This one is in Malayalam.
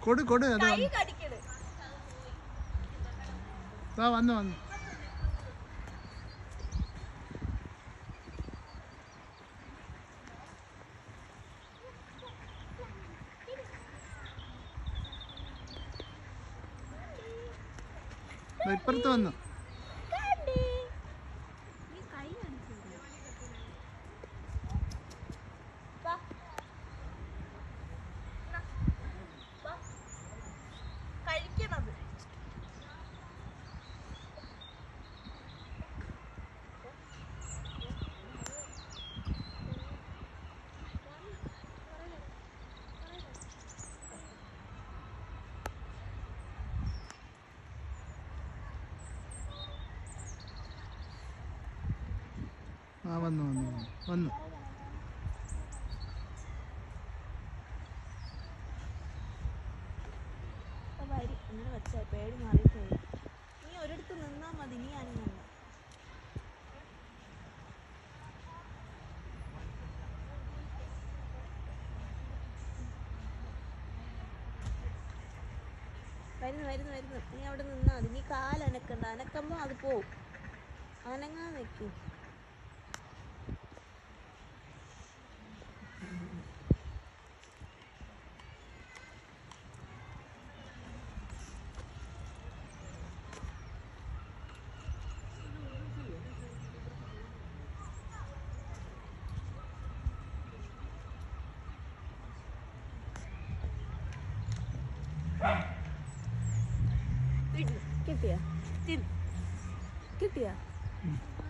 കൊടു കൊടു അത് കൈ വന്നു കടിക്കണ് വാ വന്നു വന്നു ദാ ഇപ്പുറത്ത് വന്നു കണ്ടേ? നീ കൈ കാണിച്ചില്ലേ? വാ. നാ. വാ. കഴിക്കണത് ആ വന്നു വന്നു വന്നു വന്നു ആ വരി അങ്ങനെ വെച്ചാ പേടി മാറിപ്പോയി നീ ഒരിടത്ത് നിന്നാ മതി നീ അനങ്ങണ്ട വരുന്നു വരുന്നു വരുന്നു നീ അവിടെ നിന്നാ മതി നീ കാലനക്കണ്ട അനക്കുമ്പോ അത് പോവും അനങ്ങാൻ നിൽക്ക് കിട്ടിയ കിട്ടിയ